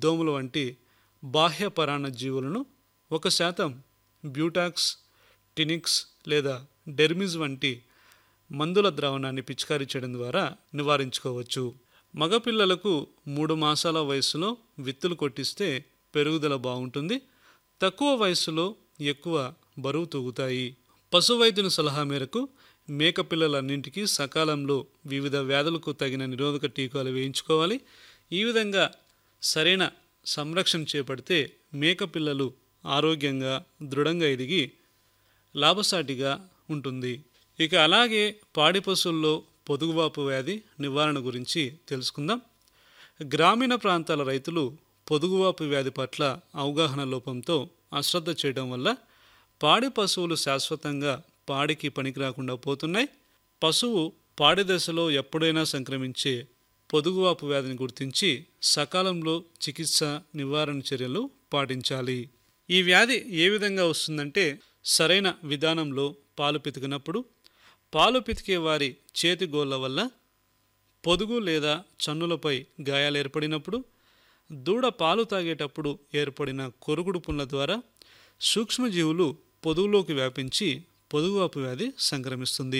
దోమలు వంటి బాహ్య పరాన్నజీవులను ఒక శాతం బ్యూటాక్స్ టినిక్స్ లేదా డెర్మిజ్ వంటి మందుల ద్రావణాన్ని పిచికారీ చేయడం ద్వారా నివారించుకోవచ్చు మగపిల్లలకు మూడు మాసాల వయసులో విత్తులు కొట్టిస్తే పెరుగుదల బాగుంటుంది తక్కువ వయసులో ఎక్కువ బరువు తూగుతాయి పశు వైద్యుని సలహా మేరకు మేక పిల్లలన్నింటికీ సకాలంలో వివిధ వ్యాధులకు తగిన నిరోధక టీకాలు వేయించుకోవాలి ఈ విధంగా సరైన సంరక్షణ చేపడితే మేక పిల్లలు ఆరోగ్యంగా దృఢంగా ఎదిగి లాభసాటిగా ఉంటుంది ఇక అలాగే పాడి పశువుల్లో పొదుగువాపు వ్యాధి నివారణ గురించి తెలుసుకుందాం గ్రామీణ ప్రాంతాల రైతులు పొదుగువాపు వ్యాధి పట్ల అవగాహన లోపంతో అశ్రద్ధ చేయడం వల్ల పాడి పశువులు శాశ్వతంగా పాడికి పనికి రాకుండా పోతున్నాయి పశువు పాడి దశలో ఎప్పుడైనా సంక్రమించే పొదుగువాపు వ్యాధిని గుర్తించి సకాలంలో చికిత్స నివారణ చర్యలు పాటించాలి ఈ వ్యాధి ఏ విధంగా వస్తుందంటే సరైన విధానంలో పాలు పితికినప్పుడు పాలు పితికే వారి చేతి గోళ్ళ వల్ల పొదుగు లేదా చన్నులపై గాయాలు ఏర్పడినప్పుడు దూడ పాలు తాగేటప్పుడు ఏర్పడిన కొరుగుడు పుండ్ల ద్వారా సూక్ష్మజీవులు పొదుగులోకి వ్యాపించి పొదుగువాపు వ్యాధి సంక్రమిస్తుంది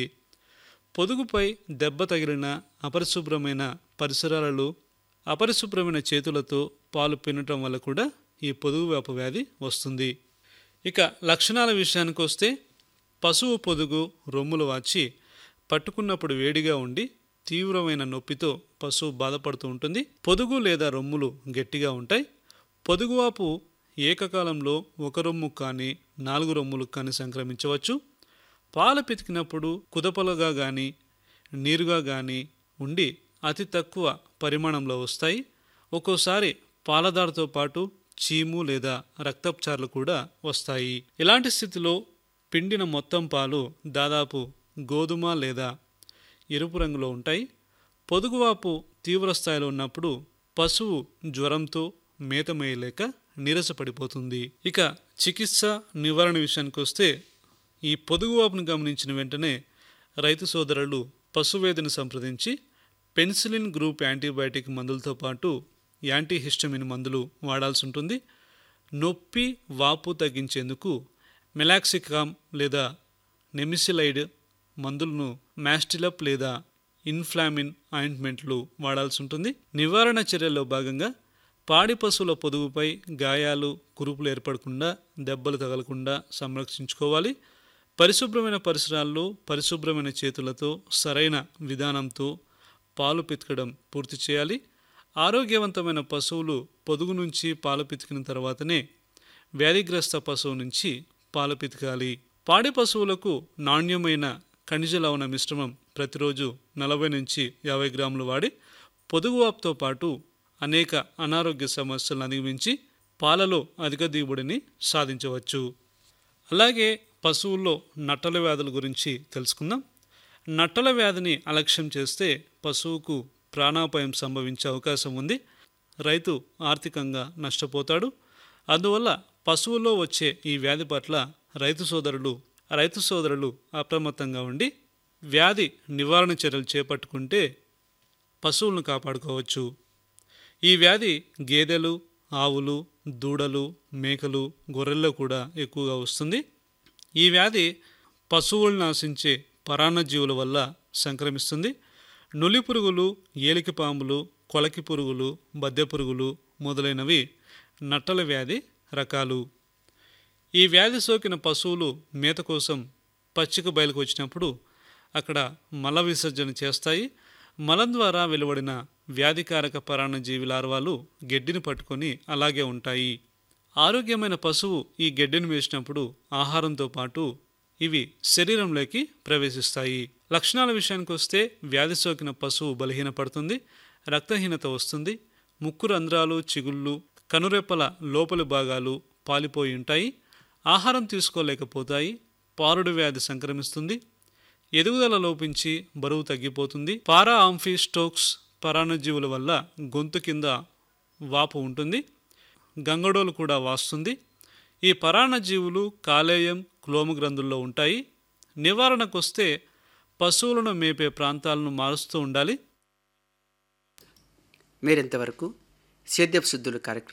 పొదుగుపై దెబ్బ తగిలిన అపరిశుభ్రమైన పరిసరాలలో అపరిశుభ్రమైన చేతులతో పాలు పినటం వల్ల కూడా ఈ పొదుగువాపు వ్యాధి వస్తుంది ఇక లక్షణాల విషయానికి వస్తే పశువు పొదుగు రొమ్ములు వాచి పట్టుకున్నప్పుడు వేడిగా ఉండి తీవ్రమైన నొప్పితో పశువు బాధపడుతూ ఉంటుంది పొదుగు లేదా రొమ్ములు గట్టిగా ఉంటాయి పొదుగువాపు ఏకకాలంలో ఒక రొమ్ము కానీ నాలుగు రొమ్ములు కానీ సంక్రమించవచ్చు పాలు పితికినప్పుడు కుదపలుగా కానీ నీరుగా కానీ ఉండి అతి తక్కువ పరిమాణంలో వస్తాయి ఒక్కోసారి పాలదారతో పాటు చీము లేదా రక్తప్చార్లు కూడా వస్తాయి ఇలాంటి స్థితిలో పిండిన మొత్తం పాలు దాదాపు గోధుమ లేదా ఎరుపు రంగులో ఉంటాయి పొదుగువాపు తీవ్ర స్థాయిలో ఉన్నప్పుడు పశువు జ్వరంతో మేత మేయలేక నీరసపడిపోతుంది ఇక చికిత్స నివారణ విషయానికి వస్తే ఈ పొదుగువాపును గమనించిన వెంటనే రైతు సోదరులు పశువేదిని సంప్రదించి పెన్సిలిన్ గ్రూప్ యాంటీబయాటిక్ మందులతో పాటు యాంటీహిస్టమిన్ మందులు వాడాల్సి ఉంటుంది నొప్పి వాపు తగ్గించేందుకు మెలాక్సికామ్ లేదా నెమిసిలైడ్ మందులను మ్యాస్టిలప్ లేదా ఇన్ఫ్లామిన్ ఆయింట్మెంట్లు వాడాల్సి ఉంటుంది నివారణ చర్యల్లో భాగంగా పాడి పశువుల పొదుగుపై గాయాలు కురుపులు ఏర్పడకుండా దెబ్బలు తగలకుండా సంరక్షించుకోవాలి పరిశుభ్రమైన పరిసరాల్లో పరిశుభ్రమైన చేతులతో సరైన విధానంతో పాలు పితకడం పూర్తి చేయాలి ఆరోగ్యవంతమైన పశువులు పొదుగు నుంచి పాలు పితికిన తర్వాతనే వ్యాధిగ్రస్త పశువు నుంచి పాలు పితకాలి పాడి పశువులకు నాణ్యమైన ఖనిజ లవణ మిశ్రమం ప్రతిరోజు నలభై నుంచి యాభై గ్రాములు వాడి పొదుగువాపుతో పాటు అనేక అనారోగ్య సమస్యలను అధిగమించి పాలలో అధిక దిగుబడిని సాధించవచ్చు అలాగే పశువుల్లో నట్టల వ్యాధుల గురించి తెలుసుకుందాం నట్టల వ్యాధిని అలక్ష్యం చేస్తే పశువుకు ప్రాణాపాయం సంభవించే అవకాశం ఉంది రైతు ఆర్థికంగా నష్టపోతాడు అందువల్ల పశువుల్లో వచ్చే ఈ వ్యాధి పట్ల రైతు సోదరులు రైతు సోదరులు అప్రమత్తంగా ఉండి వ్యాధి నివారణ చర్యలు చేపట్టుకుంటే పశువులను కాపాడుకోవచ్చు ఈ వ్యాధి గేదెలు ఆవులు దూడలు మేకలు గొర్రెల్లో కూడా ఎక్కువగా వస్తుంది ఈ వ్యాధి పశువులను ఆశించే పరాన్నజీవుల వల్ల సంక్రమిస్తుంది నులి పురుగులు ఏలికి పాములు కొలకి పురుగులు బద్దె పురుగులు మొదలైనవి నట్టల వ్యాధి రకాలు ఈ వ్యాధి సోకిన పశువులు మేత కోసం పచ్చిక బయలుకు వచ్చినప్పుడు అక్కడ మల విసర్జన చేస్తాయి మలం ద్వారా వెలువడిన వ్యాధికారక పరాన్నజీవి లార్వాలు గడ్డిని పట్టుకొని అలాగే ఉంటాయి ఆరోగ్యమైన పశువు ఈ గడ్డిని వేసినప్పుడు ఆహారంతో పాటు ఇవి శరీరంలోకి ప్రవేశిస్తాయి లక్షణాల విషయానికి వస్తే వ్యాధి సోకిన పశువు బలహీనపడుతుంది రక్తహీనత వస్తుంది ముక్కు రంధ్రాలు చిగుళ్ళు కనురెప్పల లోపలి భాగాలు పాలిపోయి ఉంటాయి ఆహారం తీసుకోలేకపోతాయి పారుడు వ్యాధి సంక్రమిస్తుంది ఎదుగుదల లోపించి బరువు తగ్గిపోతుంది పారా ఆంఫీ స్టోక్స్ పరాన్నజీవుల వల్ల గొంతు కింద వాపు ఉంటుంది గంగడోలు కూడా వాస్తుంది ఈ పరాన్నజీవులు కాలేయం క్లోమ గ్రంథుల్లో ఉంటాయి నివారణకు వస్తే పశువులను మేపే ప్రాంతాలను మారుస్తూ ఉండాలి మీరింతవరకు సేద్యపు శుద్ధులు కార్యక్రమం